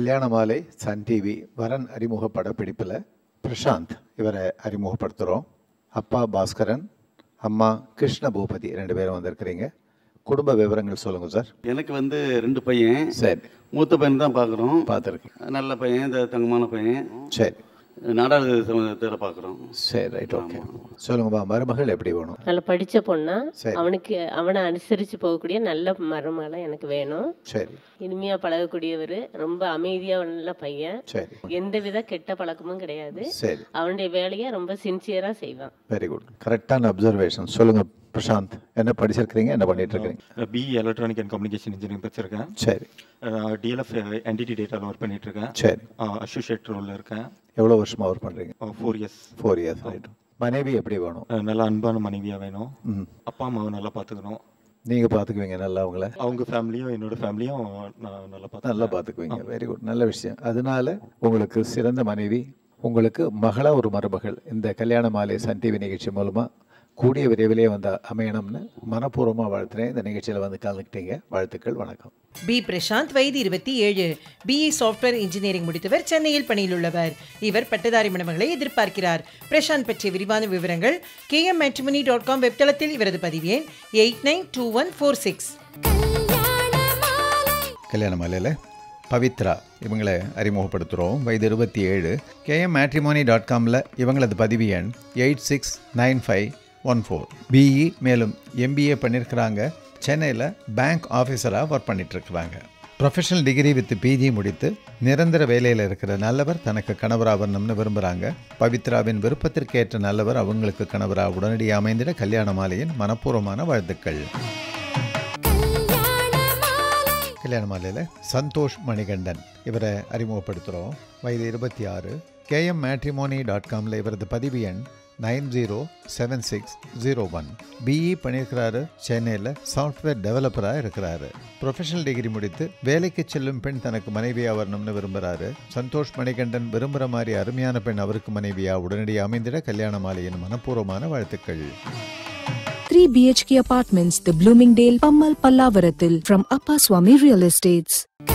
கல்யாண மாலை Sun TV வரன் அறிமுக படப்பிடிப்பில் பிரசாந்த் இவரை அறிமுகப்படுத்துகிறோம் அப்பா பாஸ்கரன் அம்மா கிருஷ்ண பூபதி ரெண்டு பேரும் வந்திருக்கிறீங்க குடும்ப விவரங்கள் சொல்லுங்கள் சார் எனக்கு வந்து ரெண்டு பையன் சரி மூத்த பையன் தான் பார்க்குறோம் பார்த்துருக்கேன் நல்ல பையன் இந்த தங்கமான பையன் சரி நாடாளு சமூகத்தில் பார்க்குறோம் சரி ரைட் ஓகே சொல்லுங்கம்மா மருமகள் எப்படி வேணும் நல்ல படித்த பொண்ணா சரி. அவனுக்கு அவனை அனுசரித்து போகக்கூடிய நல்ல மருமகளை எனக்கு வேணும் சரி இனிமையாக பழகக்கூடியவர் ரொம்ப அமைதியாக நல்ல பையன் சரி எந்தவித கெட்ட பழக்கமும் கிடையாது சரி அவனுடைய வேலையை ரொம்ப சின்சியராக செய்வான் வெரி குட் கரெக்டான அப்சர்வேஷன் சொல்லுங்கள் பிரசாந்த் என்ன படிச்சிருக்கிறீங்க என்ன பண்ணிட்டு இருக்கிறீங்க BE electronic and communication engineering படிச்சிருக்கேன் சரி டிஎல்எஃப் என்டிடி டேட்டாவில் ஒர்க் பண்ணிட்டு இருக்கேன் சரி அசோசியேட் ரோலில் இருக்கேன் எவ்வளோ வருஷமாக ஒர்க் பண்ணுறீங்க four years four years right மனைவி எப்படி வேணும் நல்ல அன்பான மனைவியாக வேணும் ம் அப்பா அம்மாவை நல்லா பார்த்துக்கணும் நீங்கள் பார்த்துக்குவீங்க நல்லா அவங்கள அவங்க ஃபேமிலியும் என்னோட ஃபேமிலியும் நான் நல்லா பார்த்து நல்லா பார்த்துக்குவீங்க வெரி குட் நல்ல விஷயம் அதனால உங்களுக்கு சிறந்த மனைவி உங்களுக்கு மகளா ஒரு மருமகள் இந்த கல்யாண மாலை சன் டிவி நிகழ்ச்சி மூலமாக கூடிய விரைவிலே வந்து அமையணும்னு மனப்பூர்வமாக வாழ்த்துறேன் இந்த நிகழ்ச்சியில் வந்து கலந்துக்கிட்டீங்க வாழ்த்துக்கள் வணக்கம் பி பிரசாந்த் வயது இருபத்தி ஏழு பிஇ சாஃப்ட்வேர் இன்ஜினியரிங் முடித்தவர் சென்னையில் பணியில் உள்ளவர் இவர் பட்டதாரி மணமகளை எதிர்பார்க்கிறார் பிரசாந்த் பற்றிய விரிவான விவரங்கள் கே எம் டாட் காம் வெப்தளத்தில் இவரது பதிவு எண் eight nine two one four six கல்யாண மாலையில் பவித்ரா இவங்களை அறிமுகப்படுத்துகிறோம் வயது இருபத்தி ஏழு கேஎம் மேட்ரிமோனி டாட் காமில் இவங்களது பதிவு எண் eight six nine five one four BE மேலும் எம்பிஏ பண்ணியிருக்கிறாங்க சென்னையில் பேங்க் ஆஃபீஸராக ஒர்க் பண்ணிகிட்ருக்குறாங்க ப்ரொஃபஷனல் டிகிரி வித் பிஜி முடித்து நிரந்தர வேலையில் இருக்கிற நல்லவர் தனக்கு கணவராக வரணும்னு விரும்புகிறாங்க பவித்ராவின் விருப்பத்திற்கேற்ற நல்லவர் அவங்களுக்கு கணவராக உடனடியாக அமைந்திட கல்யாண மாலையின் மனப்பூர்வமான வாழ்த்துக்கள் கல்யாண மாலையில் சந்தோஷ் மணிகண்டன் இவரை அறிமுகப்படுத்துகிறோம் வயது இருபத்தி ஆறு கேஎம் மேட்ரிமோனி டாட் காமில் இவரது பதிவு எண் nine zero seven six zero one BE பண்ணியிருக்கிறாரு சென்னையில் சாஃப்ட்வேர் டெவலப்பராக இருக்கிறாரு ப்ரொஃபஷனல் டிகிரி முடித்து வேலைக்கு செல்லும் பெண் தனக்கு மனைவியாக வரணும்னு விரும்புகிறாரு சந்தோஷ் மணிகண்டன் விரும்புகிற மாதிரி அருமையான பெண் அவருக்கு மனைவியாக உடனடியாக அமைந்திட கல்யாண மாலையின் மனப்பூர்வமான வாழ்த்துக்கள் 3 BHK apartments, the Bloomingdale, Pammal Pallavarathil from Appa Swami Real Estates.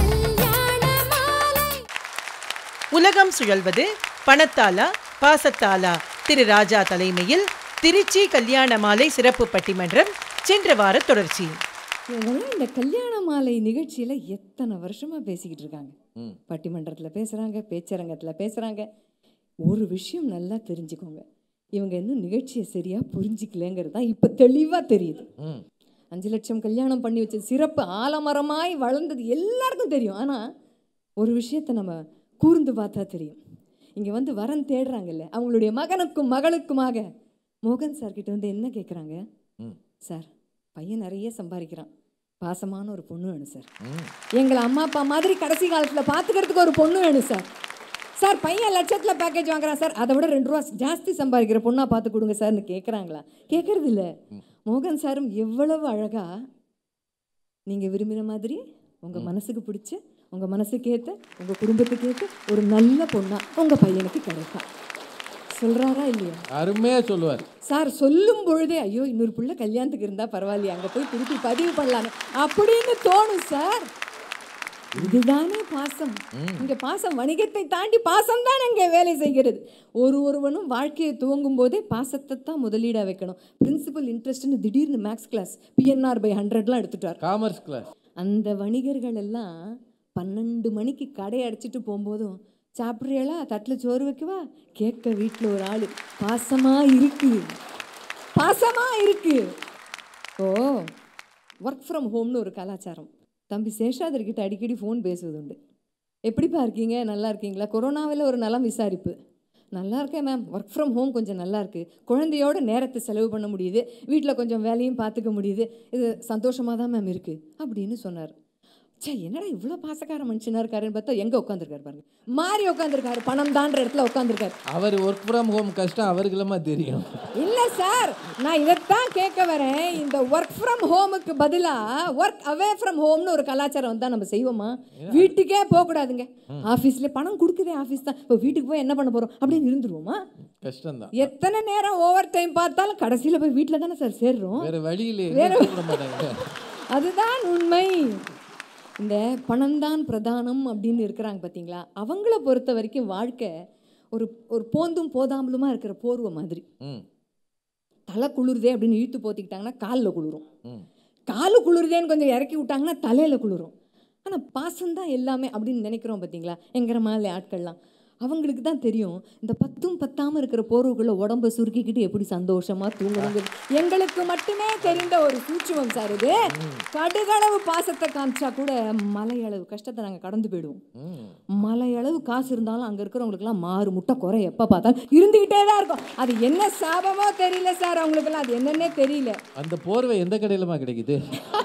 உலகம் சுழல்வது பணத்தாலா பாசத்தாலா திரு ராஜா தலைமையில் திருச்சி கல்யாண மாலை சிறப்பு பட்டிமன்றம் சென்ற வார தொடர்ச்சி இவங்கெல்லாம் இந்த கல்யாண மாலை நிகழ்ச்சியில் எத்தனை வருஷமாக பேசிக்கிட்டு இருக்காங்க பட்டிமன்றத்தில் பேசுகிறாங்க பேச்சரங்கத்தில் பேசுகிறாங்க ஒரு விஷயம் நல்லா தெரிஞ்சுக்கோங்க இவங்க இன்னும் நிகழ்ச்சியை சரியாக புரிஞ்சிக்கலங்கிறது தான் இப்போ தெளிவாக தெரியுது அஞ்சு லட்சம் கல்யாணம் பண்ணி வச்ச சிறப்பு ஆலமரமாய் வளர்ந்தது எல்லாருக்கும் தெரியும் ஆனால் ஒரு விஷயத்தை நம்ம கூர்ந்து பார்த்தா தெரியும் இங்கே வந்து வரன் தேடுறாங்கல்ல அவங்களுடைய மகனுக்கும் மகளுக்குமாக மோகன் சார் கிட்ட வந்து என்ன கேட்குறாங்க சார் பையன் நிறைய சம்பாதிக்கிறான் பாசமான ஒரு பொண்ணு வேணும் சார் எங்களை அம்மா அப்பா மாதிரி கடைசி காலத்தில் பார்த்துக்கிறதுக்கு ஒரு பொண்ணு வேணும் சார் சார் பையன் லட்சத்தில் பேக்கேஜ் வாங்குறான் சார் அதை விட ரெண்டு ரூபா ஜாஸ்தி சம்பாதிக்கிற பொண்ணாக பார்த்து கொடுங்க சார்னு கேட்குறாங்களா கேட்கறது இல்லை மோகன் சாரும் எவ்வளவு அழகா நீங்கள் விரும்பின மாதிரி உங்கள் மனசுக்கு பிடிச்ச உங்கள் மனசுக்கு ஏற்ற உங்கள் குடும்பத்துக்கு ஏற்ற ஒரு நல்ல பொண்ணா உங்கள் பையனுக்கு கிடைப்பா சொல்கிறாரா இல்லையா அருமையா சொல்லுவார் சார் சொல்லும் பொழுதே ஐயோ இன்னொரு புள்ள கல்யாணத்துக்கு இருந்தா பரவாயில்லையே அங்கே போய் திருப்பி பதிவு பண்ணலான்னு அப்படின்னு தோணும் சார் இதுதானே பாசம் இங்க பாசம் வணிகத்தை தாண்டி பாசம் தான் இங்கே வேலை செய்கிறது ஒரு ஒருவனும் வாழ்க்கையை துவங்கும் போதே பாசத்தை தான் முதலீடாக வைக்கணும் பிரின்சிபல் இன்ட்ரெஸ்ட்னு திடீர்னு மேக்ஸ் கிளாஸ் பிஎன்ஆர் பை ஹண்ட்ரட்லாம் எடுத்துட்டார் காமர்ஸ் கிளாஸ் அந்த வணிகர்கள் எல்லாம் பன்னெண்டு மணிக்கு கடை அடைச்சிட்டு போகும்போதும் சாப்பிட்றியலா தட்டில் சோறு வைக்கவா கேட்க வீட்டில் ஒரு ஆள் பாசமா இருக்கு பாசமா இருக்கு ஓ ஒர்க் ஃப்ரம் ஹோம்னு ஒரு கலாச்சாரம் தம்பி சேஷாதர்கிட்ட அடிக்கடி ஃபோன் பேசுவது உண்டு எப்படிப்பா இருக்கீங்க நல்லா இருக்கீங்களா கொரோனாவில் ஒரு நலம் விசாரிப்பு நல்லா இருக்கேன் மேம் ஒர்க் ஃப்ரம் ஹோம் கொஞ்சம் நல்லா இருக்கு குழந்தையோட நேரத்தை செலவு பண்ண முடியுது வீட்டில் கொஞ்சம் வேலையும் பார்த்துக்க முடியுது இது சந்தோஷமாக தான் மேம் இருக்குது அப்படின்னு சொன்னார் சே என்னடா இவ்வளோ பாசக்கார மனுஷனா இருக்காருன்னு பார்த்தா எங்கே உட்காந்துருக்காரு பாருங்க மாறி உட்காந்துருக்காரு பணம் தான்ற இடத்துல உட்காந்துருக்காரு அவர் ஒர்க் ஃப்ரம் ஹோம் கஷ்டம் அவருக்குலமா தெரியும் இல்லை சார் நான் இதைத்தான் கேட்க வரேன் இந்த ஒர்க் ஃப்ரம் ஹோமுக்கு பதிலாக ஒர்க் அவே ஃப்ரம் ஹோம்னு ஒரு கலாச்சாரம் வந்தால் நம்ம செய்வோமா வீட்டுக்கே போகக்கூடாதுங்க ஆஃபீஸ்ல பணம் கொடுக்குதே ஆஃபீஸ் தான் இப்போ வீட்டுக்கு போய் என்ன பண்ண போகிறோம் அப்படின்னு இருந்துருவோமா கஷ்டம்தான் எத்தனை நேரம் ஓவர் டைம் பார்த்தாலும் கடைசியில் போய் வீட்டில் தானே சார் சேர்றோம் வேற வழியிலே வேற- கூப்பிட மாட்டாங்க அதுதான் உண்மை இந்த பணம்தான் பிரதானம் அப்படின்னு இருக்கிறாங்க பார்த்தீங்களா அவங்கள பொறுத்த வரைக்கும் வாழ்க்கை ஒரு ஒரு போந்தும் போதாமலுமா இருக்கிற போர்வை மாதிரி ம் தலை குளிருதே அப்படின்னு இழுத்து போத்திக்கிட்டாங்கன்னா காலில் குளிரும் ம் காலு குளிருதேன்னு கொஞ்சம் இறக்கி விட்டாங்கன்னா தலையில் குளிரும் ஆனால் பாசம்தான் எல்லாமே அப்படின்னு நினைக்கிறோம் பார்த்தீங்களா எங்கிற மாதிரி ஆட்கள்லாம் அவங்களுக்கு தான் தெரியும் இந்த பத்தும் பத்தாமல் இருக்கிற போர்வுக்குள்ள உடம்ப சுருக்கிக்கிட்டு எப்படி சந்தோஷமா தூங்கணுங்கிறது எங்களுக்கு மட்டுமே தெரிந்த ஒரு சூட்சுமம் சார் இது கடுகளவு பாசத்தை காமிச்சா கூட மலையளவு கஷ்டத்தை நாங்கள் கடந்து போயிடுவோம் ம் மலையளவு காசு இருந்தாலும் அங்கே இருக்கிறவங்களுக்குலாம் மாறு முட்டை குறை எப்போ பார்த்தாலும் இருந்துக்கிட்டே தான் இருக்கும் அது என்ன சாபமோ தெரியல சார் அவங்களுக்கெல்லாம் அது என்னன்னே தெரியல அந்த போர்வை எந்த கடையிலமா கிடைக்குது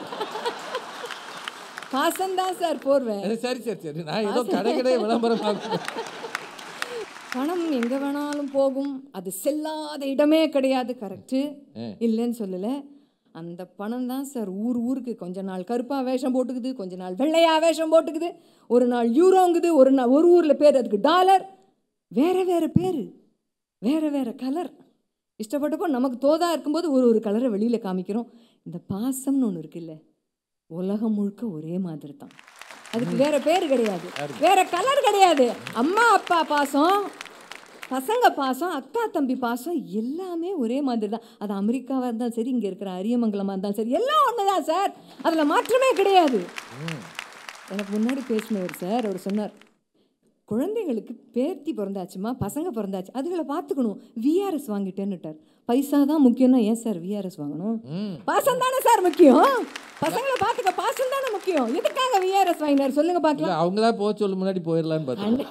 பாசம்தான் சார் போர்வை அது சரி சரி சரி நான் ஏதோ கடை கடை விளம்பரம் பார்க்கிறேன். பணம் எங்கே வேணாலும் போகும் அது செல்லாத இடமே கிடையாது கரெக்டு ம். இல்லைன்னு சொல்லலை அந்த பணம் தான் சார் ஊர் ஊருக்கு கொஞ்ச நாள் கருப்பாக வேஷம் போட்டுக்குது கொஞ்ச நாள் வெள்ளையா வேஷம் போட்டுக்குது ஒரு நாள் யூரோங்குது ஒரு நாள் ஒரு ஊரில் பேர் அதுக்கு டாலர் வேற வேற பேர் வேற வேற கலர் இஷ்டப்பட்டப்போ நமக்கு தோதா இருக்கும்போது ஒரு ஒரு கலரை வெளியில் காமிக்கிறோம் இந்த பாசம்னு ஒன்று இருக்குல்ல உலகம் முழுக்க ஒரே மாதிரி தான் அதுக்கு வேற பேர் கிடையாது வேற கலர் கிடையாது அம்மா அப்பா பாசம் பசங்க பாசம் அக்கா தம்பி பாசம் எல்லாமே ஒரே மாதிரி தான் அது அமெரிக்காவாக இருந்தாலும் சரி இங்கே இருக்கிற அரியமங்கலமாக இருந்தாலும் சரி எல்லாம் ஒன்று தான் சார் அதில் மாற்றமே கிடையாது எனக்கு முன்னாடி பேசினவர் சார் அவர் சொன்னார் குழந்தைங்களுக்கு பேத்தி பிறந்தாச்சுமா பசங்க பிறந்தாச்சு அதுகளை பார்த்துக்கணும் விஆர்எஸ் வாங்கிட்டேன்னுட்டார் பைசா தான் முக்கியம்னா ஏன் சார் விஆர்எஸ் வாங்கணும் ம் பாசம் தானே சார் முக்கியம் பசங்களை பார்த்துக்க பாசம் தானே முக்கியம் எதுக்காக விஆர்எஸ் வாங்கினார் சொல்லுங்க பார்க்கலாம் இல்லை அவங்களா போக சொல்ல முன்னாடி போயிடலான்னு பார்த்தேன்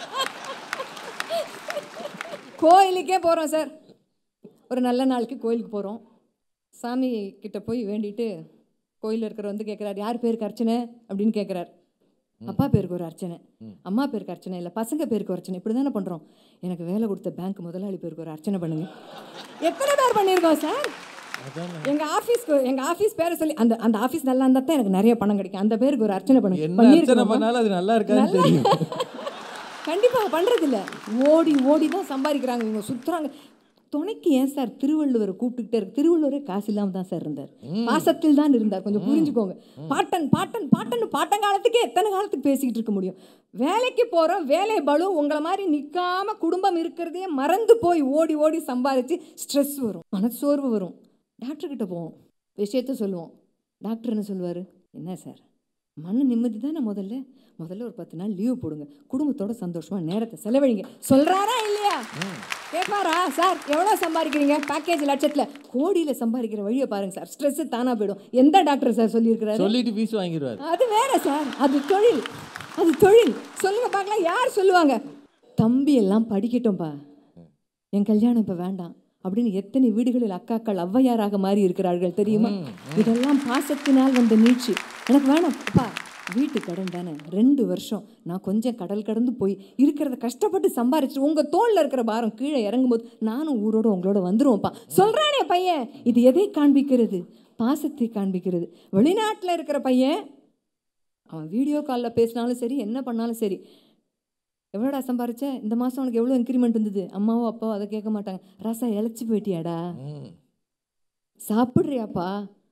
கோயிலுக்கே போகிறோம் சார் ஒரு நல்ல நாளுக்கு கோயிலுக்கு போகிறோம் சாமி கிட்ட போய் வேண்டிட்டு கோயிலில் இருக்கிற வந்து கேட்குறாரு யார் பேருக்கு அர்ச்சனை அப்படின்னு கேட்குறாரு அப்பா பேருக்கு ஒரு அர்ச்சனை அம்மா பேருக்கு அர்ச்சனை இல்லை பசங்க பேருக்கு ஒரு அர்ச்சனை இப்படி தானே பண்ணுறோம் எனக்கு வேலை கொடுத்த பேங்க் முதலாளி பேருக்கு ஒரு அர்ச்சனை பண்ணுங்க எத்தனை பேர் பண்ணியிருக்கோம் சார் எங்கள் ஆஃபீஸ்க்கு எங்கள் ஆஃபீஸ் பேரை சொல்லி அந்த அந்த ஆஃபீஸ் நல்லா இருந்தால் தான் எனக்கு நிறைய பணம் கிடைக்கும் அந்த பேருக்கு ஒரு அர்ச்சனை பண்ணுங்க என்ன அர்ச்சனை பண்ணியிருக்கோமா? பண்ணாலும் அது நல்லா இருக்கான்னு தெரியும் கண்டிப்பாக பண்ணுறது இல்ல ஓடி ஓடி தான் சம்பாதிக்கிறாங்க இவங்க சுற்றுறாங்க துணைக்கு ஏன் சார் திருவள்ளுவரை கூப்பிட்டுக்கிட்டே இருக்கு திருவள்ளுவரே காசு இல்லாமல் தான் சார் இருந்தார் பாசத்தில் தான் இருந்தார் கொஞ்சம் புரிஞ்சுக்கோங்க பாட்டன் பாட்டன் பாட்டன் பாட்டன் காலத்துக்கே எத்தனை காலத்துக்கு பேசிக்கிட்டு இருக்க முடியும் வேலைக்கு போகிறோம் வேலை பளு உங்களை மாதிரி நிற்காம குடும்பம் இருக்கிறதே மறந்து போய் ஓடி ஓடி சம்பாதிச்சு ஸ்ட்ரெஸ் வரும் மனசோர்வு வரும் டாக்டர்கிட்ட போவோம் விஷயத்த சொல்லுவோம் டாக்டர் என்ன சொல்லுவார் என்ன சார் மன நிம்மதி தானே முதல்ல முதல்ல ஒரு பத்து நாள் லீவு போடுங்க குடும்பத்தோட சந்தோஷமா நேரத்தை செலவழிங்க சொல்றாரா இல்லையா கேட்பாரா சார் எவ்வளோ சம்பாதிக்கிறீங்க பேக்கேஜ் லட்சத்தில் கோடியில் சம்பாதிக்கிற வழியை பாருங்க சார் ஸ்ட்ரெஸ் தானா போயிடும் எந்த டாக்டர் சார் சொல்லியிருக்கிறாரு சொல்லிட்டு ஃபீஸ் வாங்கிடுவார் அது வேற சார் அது தொழில் அது தொழில் சொல்லுங்க பார்க்கலாம் யார் சொல்லுவாங்க தம்பி எல்லாம் படிக்கட்டும்பா என் கல்யாணம் இப்போ வேண்டாம் அப்படின்னு எத்தனை வீடுகளில் அக்காக்கள் ஔவையாராக மாறி இருக்கிறார்கள் தெரியுமா இதெல்லாம் பாசத்தினால் வந்த நீட்சி எனக்கு வேணாம் அப்பா வீட்டு கடன் தானே ரெண்டு வருஷம் நான் கொஞ்சம் கடல் கடந்து போய் இருக்கிறத கஷ்டப்பட்டு சம்பாரிச்சு உங்கள் தோளில் இருக்கிற பாரம் கீழே இறங்கும்போது நானும் ஊரோட உங்களோட வந்துருவோம்ப்பா சொல்கிறானே பையன் இது எதை காண்பிக்கிறது பாசத்தை காண்பிக்கிறது வெளிநாட்டில் இருக்கிற பையன் அவன் வீடியோ காலில் பேசினாலும் சரி என்ன பண்ணாலும் சரி எவ்வளோடா சம்பாரிச்ச இந்த மாதம் உனக்கு எவ்வளோ இன்க்ரிமெண்ட் இருந்தது அம்மாவோ அப்பாவோ அதை கேட்க மாட்டாங்க ரசா இழைச்சி போயிட்டியாடா ம் சாப்பிட்றியாப்பா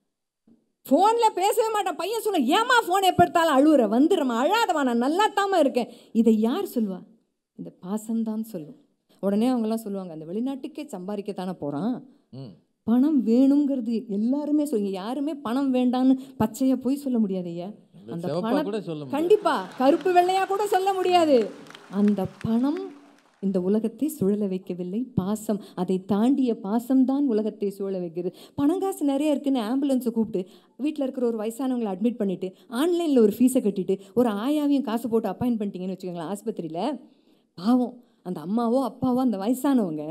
ஃபோனில் பேசவே மாட்டான் பையன் சொல்ல ஏமா ஃபோன் எப்போ எடுத்தாலும் அழுவுற வந்துடுறமா அழாதமா நான் நல்லா இருக்கேன் இதை யார் சொல்லுவா இந்த பாசம்தான் சொல்லும் உடனே அவங்கெல்லாம் சொல்லுவாங்க அந்த வெளிநாட்டுக்கே சம்பாதிக்கத்தானே போகிறான் ம் பணம் வேணுங்கிறது எல்லாருமே சொல்லுங்க யாருமே பணம் வேண்டான்னு பச்சையா போய் சொல்ல முடியாது ஐயா அந்த சிவப்பா பணம் கூட சொல்ல முடியாது. கண்டிப்பா கருப்பு வெள்ளையா கூட சொல்ல முடியாது அந்த பணம் இந்த உலகத்தை சுழல வைக்கவில்லை பாசம் அதை தாண்டிய பாசம்தான் உலகத்தை சுழல வைக்கிறது பணம் காசு நிறைய இருக்குன்னு ஆம்புலன்ஸை கூப்பிட்டு வீட்டில் இருக்கிற ஒரு வயசானவங்களை அட்மிட் பண்ணிட்டு ஆன்லைனில் ஒரு ஃபீஸை கட்டிட்டு ஒரு ஆயாவையும் காசு போட்டு அப்பாயின் பண்ணிட்டீங்கன்னு வச்சுக்கோங்களேன் ஆஸ்பத்திரியில் பாவம் அந்த அம்மாவோ அப்பாவோ அந்த வயசானவங்க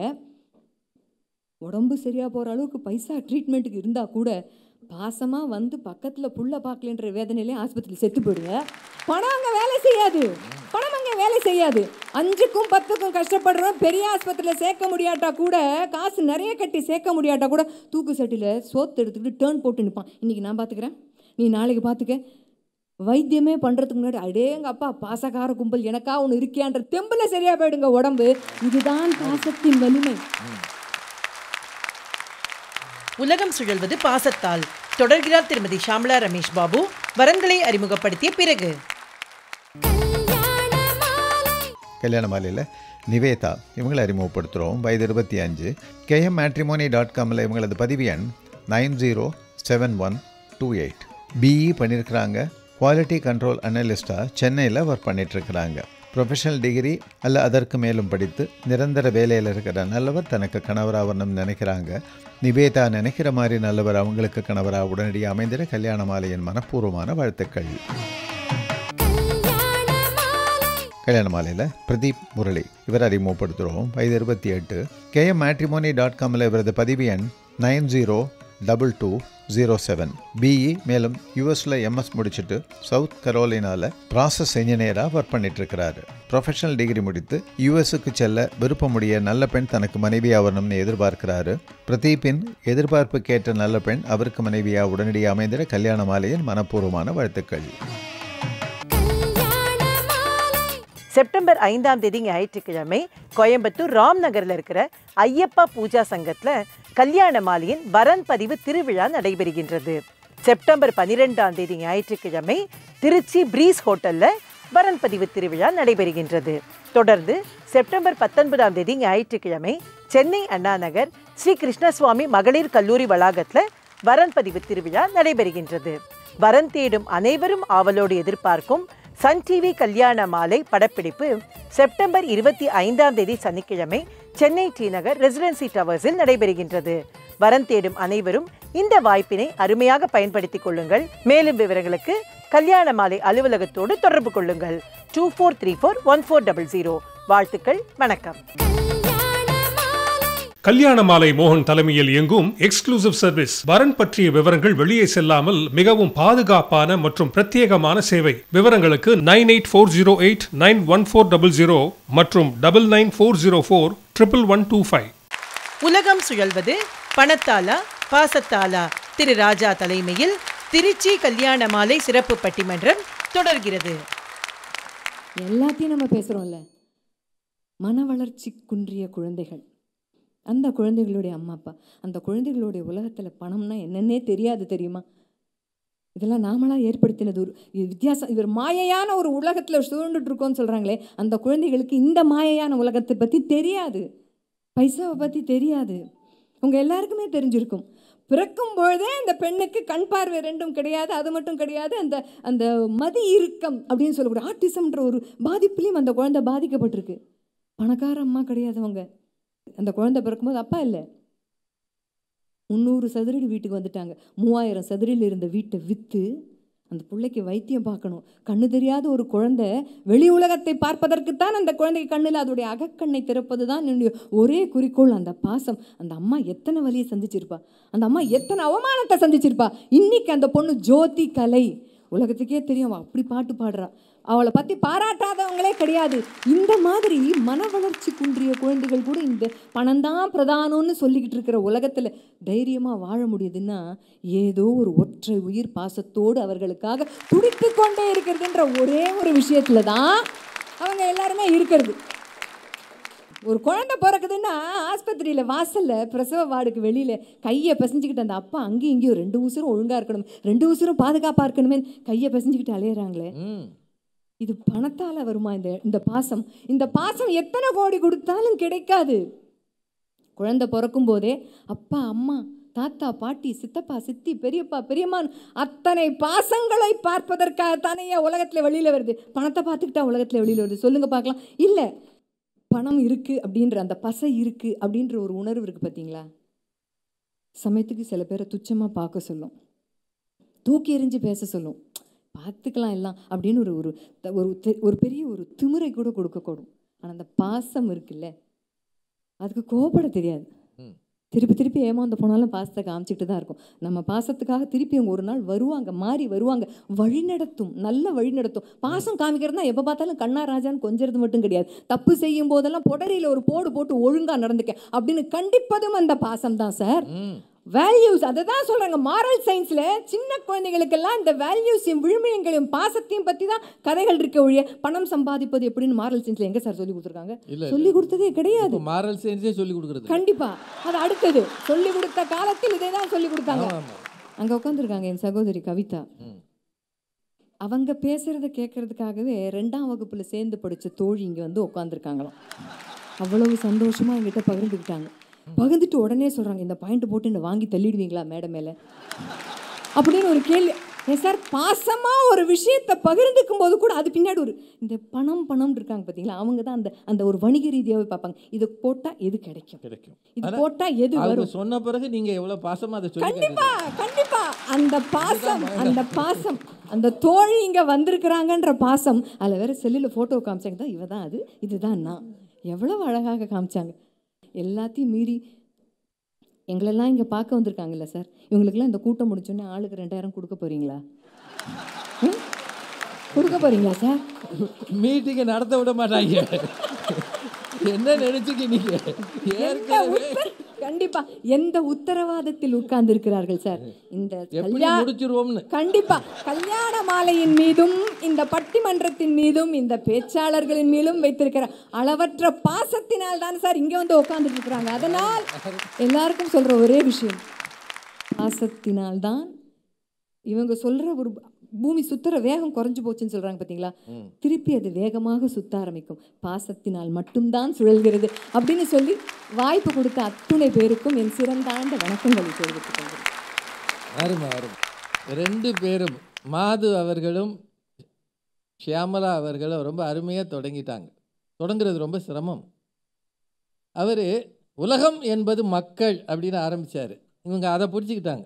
உடம்பு சரியாக போகிற அளவுக்கு பைசா ட்ரீட்மெண்ட்டுக்கு இருந்தால் கூட பாசமாக வந்து பக்கத்தில் புள்ள பார்க்கலன்ற வேதனையிலே ஆஸ்பத்திரியில் செத்து போயிடுங்க பணம் அங்கே வேலை செய்யாது பணம் அங்கே வேலை செய்யாது அஞ்சுக்கும் பத்துக்கும் கஷ்டப்படுறோம் பெரிய ஆஸ்பத்திரியில் சேர்க்க முடியாட்டா கூட காசு நிறைய கட்டி சேர்க்க முடியாட்டா கூட தூக்கு சட்டியில் சோத்து எடுத்துக்கிட்டு டேர்ன் போட்டு நிற்பான் இன்றைக்கி நான் பார்த்துக்கிறேன் நீ நாளைக்கு பார்த்துக்க வைத்தியமே பண்ணுறதுக்கு முன்னாடி அடேங்க அப்பா பாசக்கார கும்பல் எனக்கா ஒன்று இருக்கியான்ற தெம்பில் சரியாக போயிடுங்க உடம்பு இதுதான் பாசத்தின் வலிமை உலகம் சுழல்வது பாசத்தால் தொடர்கிறார் திருமதி ஷாம்லா ரமேஷ் பாபு வரன்களை அறிமுகப்படுத்திய பிறகு கல்யாண மாலையில் நிவேதா இவங்களை அறிமுகப்படுத்துகிறோம் வயது இருபத்தி அஞ்சு கேஎம் மேட்ரிமோனி டாட் காமில் இவங்களது பதிவு எண் nine zero seven one two eight BE பண்ணியிருக்கிறாங்க குவாலிட்டி கண்ட்ரோல் அனலிஸ்டாக சென்னையில் ஒர்க் பண்ணிகிட்ருக்கிறாங்க ப்ரொஃபஷனல் டிகிரி அல்ல அதற்கு மேலும் படித்து நிரந்தர வேலையில் இருக்கிற நல்லவர் தனக்கு கணவராகணும்னு நினைக்கிறாங்க நிவேதா நினைக்கிற மாதிரி நல்லவர் அவங்களுக்கு கணவராக உடனடியாக அமைந்திட கல்யாண மாலையின் மனப்பூர்வமான வாழ்த்துக்கள் கல்யாண மாலையில் பிரதீப் முரளி இவர் அறிமுகப்படுத்துகிறோம் வயது இருபத்தி எட்டு கேஎம் மேட்ரிமோனி டாட் காமில் இவரது பதிவு எண் nine zero double two zero seven BE மேலும் யூஎஸில் எம்எஸ் முடிச்சுட்டு சவுத் கரோலினாவில் ப்ராசஸ் இன்ஜினியராக ஒர்க் பண்ணிட்டுருக்கிறாரு ப்ரொஃபஷனல் டிகிரி முடித்து யூஎஸுக்கு செல்ல விருப்பமுடைய நல்ல பெண் தனக்கு மனைவி ஆகணும்னு எதிர்பார்க்கிறாரு பிரதீப்பின் எதிர்பார்ப்புக்கேற்ற நல்ல பெண் அவருக்கு மனைவியாக உடனடியாக அமைந்திட கல்யாண மாலையின் மனப்பூர்வமான வாழ்த்துக்கள் செப்டம்பர் ஐந்தாம் தேதி ஞாயிற்றுக்கிழமை கோயம்புத்தூர் ராம் நகரில் இருக்கிற ஐயப்பா பூஜா சங்கத்தில் கல்யாண மாலையின் வரன் பதிவு திருவிழா நடைபெறுகின்றது செப்டம்பர் பனிரெண்டாம் தேதி ஞாயிற்றுக்கிழமை திருச்சி பிரீஸ் ஹோட்டலில் வரன் பதிவு திருவிழா நடைபெறுகின்றது தொடர்ந்து செப்டம்பர் பத்தொன்பதாம் தேதி ஞாயிற்றுக்கிழமை சென்னை அண்ணா நகர் ஸ்ரீ கிருஷ்ணசுவாமி மகளிர் கல்லூரி வளாகத்தில் வரன் பதிவு திருவிழா நடைபெறுகின்றது வரன் தேடும் அனைவரும் ஆவலோடு எதிர்பார்க்கும் சன் டிவி கல்யாண மாலை படப்பிடிப்பு செப்டம்பர் இருபத்தி ஐந்தாம் தேதி சனிக்கிழமை சென்னை டி நகர் ரெசிடென்சி டவர்ஸில் நடைபெறுகின்றது வரன் தேடும் அனைவரும் இந்த வாய்ப்பினை அருமையாக பயன்படுத்திக் கொள்ளுங்கள் மேலும் விவரங்களுக்கு கல்யாண மாலை அலுவலகத்தோடு தொடர்பு கொள்ளுங்கள் two four three four one four double zero வாழ்த்துக்கள் வணக்கம் கல்யாண மாலை மோகன் தலைமையில் இயங்கும் எக்ஸ்க்ளூசிவ் சர்வீஸ் வரன் பற்றிய விவரங்கள் வெளியே செல்லாமல் மிகவும் பாதுகாப்பான மற்றும் பிரத்யேகமான சேவை விவரங்களுக்கு nine eight four zero eight nine one four double zero மற்றும் double nine four zero four triple one two five உலகம் சுழல்வது பணத்தாலா பாசத்தாலா திரு ராஜா தலைமையில் திருச்சி கல்யாண மாலை சிறப்பு பட்டிமன்றம் தொடர்கிறது எல்லாத்தையும் நம்ம பேசுகிறோம்ல மன வளர்ச்சி குன்றிய குழந்தைகள் அந்த குழந்தைகளுடைய அம்மா அப்பா அந்த குழந்தைகளுடைய உலகத்தில் பணம்னா என்னன்னே தெரியாது தெரியுமா இதெல்லாம் நாமளாக ஏற்படுத்தினது ஒரு இது வித்தியாசம் இவர் மாயையான ஒரு உலகத்தில் சூழ்ந்துட்டு இருக்கோம்னு சொல்கிறாங்களே அந்த குழந்தைகளுக்கு இந்த மாயையான உலகத்தை பற்றி தெரியாது பைசாவை பற்றி தெரியாது உங்கள் எல்லாருக்குமே தெரிஞ்சிருக்கும் பிறக்கும் பொழுதே அந்த பெண்ணுக்கு கண் பார்வை ரெண்டும் கிடையாது அது மட்டும் கிடையாது அந்த அந்த மதி இறுக்கம் அப்படின்னு சொல்லக்கூடிய ஆட்டிசம்ன்ற ஒரு பாதிப்புலையும் அந்த குழந்தை பாதிக்கப்பட்டிருக்கு பணக்கார அம்மா கிடையாது அவங்க அந்த குழந்தை பிறக்கும்போது அப்பா இல்லை முந்நூறு சதுரடி வீட்டுக்கு வந்துட்டாங்க மூவாயிரம் சதுரடியில் இருந்த வீட்டை விற்று அந்த பிள்ளைக்கு வைத்தியம் பார்க்கணும் கண்ணு தெரியாத ஒரு குழந்தை வெளி உலகத்தை பார்ப்பதற்குத்தான் அந்த குழந்தைக்கு கண்ணில் அதோடைய அகக்கண்ணை திறப்பது தான் என்னுடைய ஒரே குறிக்கோள் அந்த பாசம் அந்த அம்மா எத்தனை வலியை சந்திச்சிருப்பா அந்த அம்மா எத்தனை அவமானத்தை சந்திச்சிருப்பா இன்னைக்கு அந்த பொண்ணு ஜோதி கலை உலகத்துக்கே தெரியும் அவள் அப்படி பாட்டு பாடுறா அவளை பற்றி பாராட்டாதவங்களே கிடையாது இந்த மாதிரி மன வளர்ச்சி குன்றிய குழந்தைகள் கூட இந்த பணம்தான் பிரதானம்னு சொல்லிக்கிட்டு இருக்கிற உலகத்தில் தைரியமாக வாழ முடியுதுன்னா ஏதோ ஒரு ஒற்றை உயிர் பாசத்தோடு அவர்களுக்காக துடித்து கொண்டே இருக்கிறதுன்ற ஒரே ஒரு விஷயத்தில் தான் அவங்க எல்லாருமே இருக்கிறது ஒரு குழந்தை பிறக்குதுன்னா ஆஸ்பத்திரியில் வாசலில் பிரசவ வார்டுக்கு வெளியில் கையை பிசைஞ்சுக்கிட்டு அந்த அப்பா அங்கேயும் இங்கேயும் ரெண்டு உசுரும் ஒழுங்காக இருக்கணும் ரெண்டு உசுரும் பாதுகாப்பாக இருக்கணுமே கையை பிசைஞ்சுக்கிட்டு அலையிறாங்களே ம் இது பணத்தால் வருமா இந்த இந்த பாசம் இந்த பாசம் எத்தனை கோடி கொடுத்தாலும் கிடைக்காது குழந்தை பிறக்கும் போதே அப்பா அம்மா தாத்தா பாட்டி சித்தப்பா சித்தி பெரியப்பா பெரியம்மான் அத்தனை பாசங்களை பார்ப்பதற்காகத்தானே ஏன் உலகத்தில் வெளியில் வருது பணத்தை பார்த்துக்கிட்டா உலகத்தில் வெளியில் வருது சொல்லுங்க பார்க்கலாம் இல்லை பணம் இருக்குது அப்படின்ற அந்த பசை இருக்குது அப்படின்ற ஒரு உணர்வு இருக்குது பார்த்தீங்களா சமயத்துக்கு சில பேரை துச்சமாக பார்க்க சொல்லும் தூக்கி எறிஞ்சு பேச சொல்லும் பார்த்துக்கலாம் எல்லாம் அப்படின்னு ஒரு ஒரு த- ஒரு தெ- ஒரு பெரிய ஒரு திமிரை கூட கொடுக்கக்கூடும் ஆனால் அந்த பாசம் இருக்குல்ல அதுக்கு கோபப்பட தெரியாது ம். திருப்பி திருப்பி ஏமாந்து போனாலும் பாசத்தை காமிச்சிட்டு தான் இருக்கும் நம்ம பாசத்துக்காக திருப்பி அவங்க ஒரு நாள் வருவாங்க மாறி வருவாங்க வழிநடத்தும் நல்ல வழிநடத்தும் பாசம் காமிக்கிறதுனா எப்போ பார்த்தாலும் கண்ணா ராஜான்னு கொஞ்சிறது மட்டும் கிடையாது தப்பு செய்யும் போதெல்லாம் புடரியில் ஒரு போடு போட்டு ஒழுங்காக நடந்துக்க அப்படின்னு கண்டிப்பதும் அந்த பாசம் தான் சார் ம் வேல்யூஸ் அதை தான் சொல்கிறாங்க மாரல் சயின்ஸில் சின்ன குழந்தைகளுக்கெல்லாம் இந்த வேல்யூஸையும் விழுமியங்களையும் பாசத்தையும் பற்றி தான் கதைகள் இருக்க ஒழிய பணம் சம்பாதிப்பது எப்படின்னு மாரல் சயின்ஸில் எங்கே சார் சொல்லி கொடுத்துருக்காங்க இல்ல சொல்லி கொடுத்ததே கிடையாது இப்போ மாரல் சயின்ஸே சொல்லி கொடுக்குறது கண்டிப்பா அது அடுத்தது சொல்லி கொடுத்த காலத்தில் இதை தான் சொல்லி கொடுத்தாங்க ஆமா ஆமா அங்கே உட்காந்துருக்காங்க என் சகோதரி கவிதா ம் அவங்க பேசுகிறத கேட்கறதுக்காகவே ரெண்டாம் வகுப்பில் சேர்ந்து படித்த தோழி இங்கே வந்து உட்காந்துருக்காங்களாம் அவ்வளவு சந்தோஷமாக என்கிட்ட பகிர்ந்துக்கிட்டாங்க பகிர்ந்துட்டு உடனே சொல்கிறாங்க இந்த பாயிண்ட் போட்டு என்னை வாங்கி தள்ளிடுவீங்களா மேடை மேலே அப்படின்னு ஒரு கேள்வி ஏன் சார் பாசமாக ஒரு விஷயத்தை பகிர்ந்துக்கும் போது கூட அது பின்னாடி ஒரு இந்த பணம் பணம் இருக்காங்க பார்த்தீங்களா அவங்க தான் அந்த அந்த ஒரு வணிக ரீதியாகவே பார்ப்பாங்க இது போட்டால் எது கிடைக்கும் கிடைக்கும் இது ஆனா, போட்டால் எது அவங்க வரும் சொன்ன பிறகு நீங்க எவ்வளவு பாசமா அதை சொல்லி கண்டிப்பா கண்டிப்பா அந்த பாசம் அந்த பாசம் அந்த தோழி இங்க வந்திருக்கிறாங்கன்ற பாசம் அதில் வேற செல்லில் ஃபோட்டோ காமிச்சாங்க தான் இவ தான் அது இதுதான் நான் எவ்வளவு அழகாக காமிச்சாங்க எல்லாத்தையும் மீறி எங்களெல்லாம் இங்கே பார்க்க வந்திருக்காங்கல்ல சார் இவங்களுக்கெல்லாம் இந்த கூட்டம் முடிச்சோடனே ஆளுக்கு ரெண்டாயிரம் கொடுக்க போறீங்களா ம்? கொடுக்க போறீங்களா சார் மீட்டிங்கை நடத்த விட மாட்டாங்க என்ன நினைச்சுக்க நீங்க எந்த ஏற்கனவே உத்தர- கண்டிப்பா எந்த உத்தரவாதத்தில் உட்கார்ந்து இருக்கிறார்கள் சார் இந்த எப்படி கல்யா- முடிச்சிருவோம்னு கண்டிப்பா கல்யாண மாலையின் மீதும் இந்த பட்டிமன்றத்தின் மீதும் இந்த பேச்சாளர்களின் மீதும் வைத்திருக்கிற அளவற்ற பாசத்தினால் தான் சார் இங்க வந்து உட்கார்ந்துட்டு இருக்கிறாங்க அதனால் எல்லாருக்கும் சொல்ற ஒரே விஷயம் பாசத்தினால் தான் இவங்க சொல்ற ஒரு பூமி சுத்துற வேகம் குறைஞ்சு போச்சுன்னு சொல்றாங்க பாத்தீங்களா திருப்பி அது வேகமாக சுத்த ஆரம்பிக்கும் பாசத்தினால் மட்டும்தான் சுழல்கிறது அப்படின்னு சொல்லி வாய்ப்பு கொடுத்த அத்துணை பேருக்கும் என் சிறந்தாண்ட வணக்கங்களை தெரிவித்துக் கொள்கிறேன் அருமை அருமை ரெண்டு பேரும் மாது அவர்களும் ஷியாமலா அவர்களும் ரொம்ப அருமையாக தொடங்கிட்டாங்க தொடங்குறது ரொம்ப சிரமம் அவர் உலகம் என்பது மக்கள் அப்படின்னு ஆரம்பிச்சாரு இவங்க அதை பிடிச்சிக்கிட்டாங்க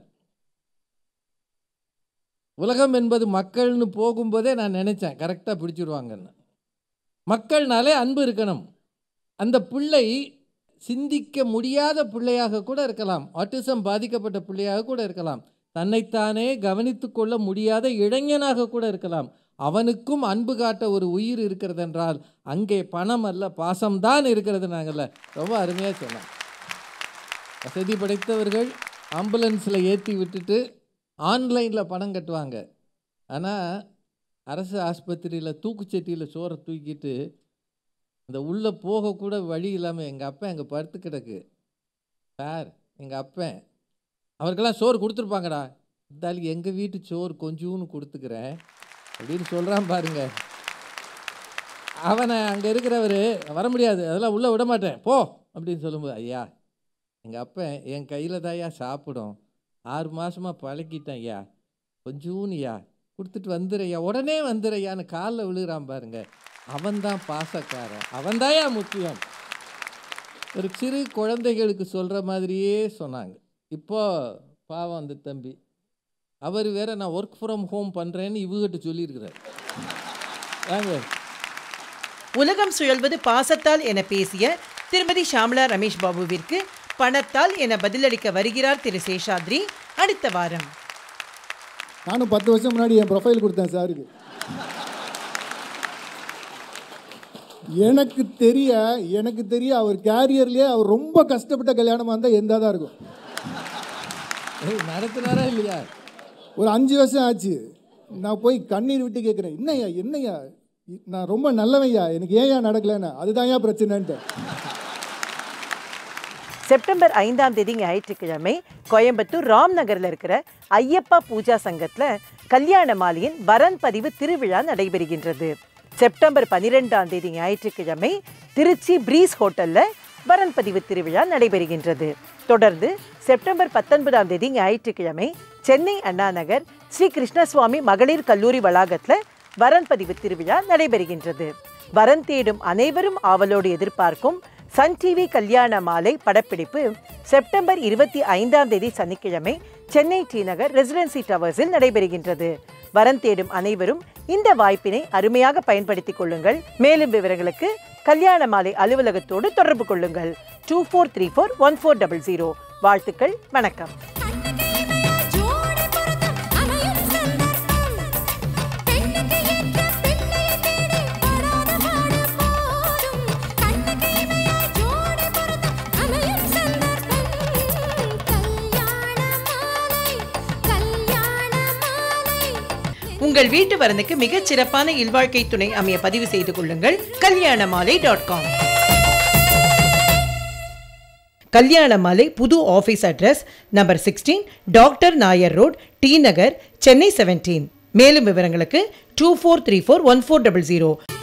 உலகம் என்பது மக்கள்னு போகும்போதே நான் நினச்சேன் கரெக்டாக பிடிச்சிருவாங்கன்னு மக்கள்னாலே அன்பு இருக்கணும் அந்த பிள்ளை சிந்திக்க முடியாத பிள்ளையாக கூட இருக்கலாம் ஆட்டிசம் பாதிக்கப்பட்ட பிள்ளையாக கூட இருக்கலாம் தன்னைத்தானே கவனித்து கொள்ள முடியாத இளைஞனாக கூட இருக்கலாம் அவனுக்கும் அன்பு காட்ட ஒரு உயிர் இருக்கிறது என்றால் அங்கே பணம் அல்ல பாசம்தான் இருக்கிறது நாங்கள்ல ரொம்ப அருமையாக சொன்னோம் வசதி படைத்தவர்கள் ஆம்புலன்ஸில் ஏற்றி விட்டுட்டு ஆன்லைனில் பணம் கட்டுவாங்க ஆனால் அரசு ஆஸ்பத்திரியில் தூக்குச்சட்டியில் சோறை தூக்கிட்டு இந்த உள்ளே போகக்கூட வழி இல்லாமல் எங்கள் அப்பா எங்கள் படுத்து கிடக்கு சார் எங்கள் அப்பன் அவருக்கெல்லாம் சோறு கொடுத்துருப்பாங்கடா இருந்தாலும் எங்கள் வீட்டு சோறு கொஞ்சூன்னு கொடுத்துக்கிறேன் அப்படின்னு சொல்கிறான் பாருங்க அவனை அங்கே இருக்கிறவர் வர முடியாது அதெல்லாம் உள்ளே விட மாட்டேன் போ அப்படின்னு சொல்லும்போது ஐயா எங்கள் அப்பன் என் கையில் தான்யா சாப்பிடும் ஆறு மாதமாக பழக்கிட்டேன் ஐயா கொஞ்சூன்னுயா கொடுத்துட்டு வந்துடுறையா உடனே வந்துடுறையான்னு காலில் விழுகிறான் பாருங்க அவன்தான் பாசக்காரன் அவன்தாயா முக்கியம் ஒரு சிறு குழந்தைகளுக்கு சொல்கிற மாதிரியே சொன்னாங்க இப்போ பாவம் அந்த தம்பி அவர் வேற நான் ஒர்க் ஃப்ரம் ஹோம் பண்ணுறேன்னு இவகிட்ட சொல்லியிருக்கிறார் வாங்க உலகம் சுழல்வது பாசத்தால் என பேசிய திருமதி ஷாம்லா ரமேஷ் பாபுவிற்கு பணத்தால் என பதிலளிக்க வருகிறார் திரு சேஷாத்ரி அடுத்த வாரம் நானும் பத்து வருஷம் முன்னாடி என் ப்ரொஃபைல் கொடுத்தேன் சாருக்கு எனக்கு தெரிய எனக்கு தெரிய அவர் கேரியர்லேயே அவர் ரொம்ப கஷ்டப்பட்ட கல்யாணமாக இருந்தால் எந்த தான் இருக்கும் ஏய், நடத்துனாரா இல்லையா ஒரு அஞ்சு வருஷம் ஆச்சு நான் போய் கண்ணீர் விட்டு கேட்குறேன் என்னய்யா என்னய்யா நான் ரொம்ப நல்லவையா எனக்கு ஏன்யா நடக்கலைன்னு அதுதான் ஏன் பிரச்சனைன்ட்டு செப்டம்பர் ஐந்தாம் தேதி ஞாயிற்றுக்கிழமை கோயம்புத்தூர் ராம் நகர்ல இருக்கிற ஐயப்பா பூஜா சங்கத்துல கல்யாண மாலையின் வரன் பதிவு திருவிழா நடைபெறுகின்றது செப்டம்பர் பனிரெண்டாம் தேதி ஞாயிற்றுக்கிழமை திருச்சி பிரீஸ் ஹோட்டல்ல வரன் பதிவு திருவிழா நடைபெறுகின்றது தொடர்ந்து செப்டம்பர் பத்தொன்பதாம் தேதி ஞாயிற்றுக்கிழமை சென்னை அண்ணா நகர் ஸ்ரீ கிருஷ்ணசுவாமி மகளிர் கல்லூரி வளாகத்துல வரன் பதிவு திருவிழா நடைபெறுகின்றது வரன் தேடும் அனைவரும் ஆவலோடு எதிர்பார்க்கும் சன் டிவி கல்யாண மாலை படப்பிடிப்பு செப்டம்பர் இருபத்தி ஐந்தாம் தேதி சனிக்கிழமை சென்னை டி நகர் ரெசிடென்சி டவர்ஸில் நடைபெறுகின்றது வரன் தேடும் அனைவரும் இந்த வாய்ப்பினை அருமையாக பயன்படுத்திக் கொள்ளுங்கள் மேலும் விவரங்களுக்கு கல்யாண மாலை அலுவலகத்தோடு தொடர்பு கொள்ளுங்கள் two four three four one four double zero வாழ்த்துக்கள் வணக்கம் உங்கள் வீட்டு வரனுக்கு மிகச் சிறப்பான இல்வாழ்க்கை துணை அமைய பதிவு செய்து கொள்ளுங்கள் கல்யாணமாலை டாட் காம் கல்யாணமாலை புது office address number sixteen doctor Nair road T Nagar Chennai seventeen மேலும் விவரங்களுக்கு two four three four one four double zero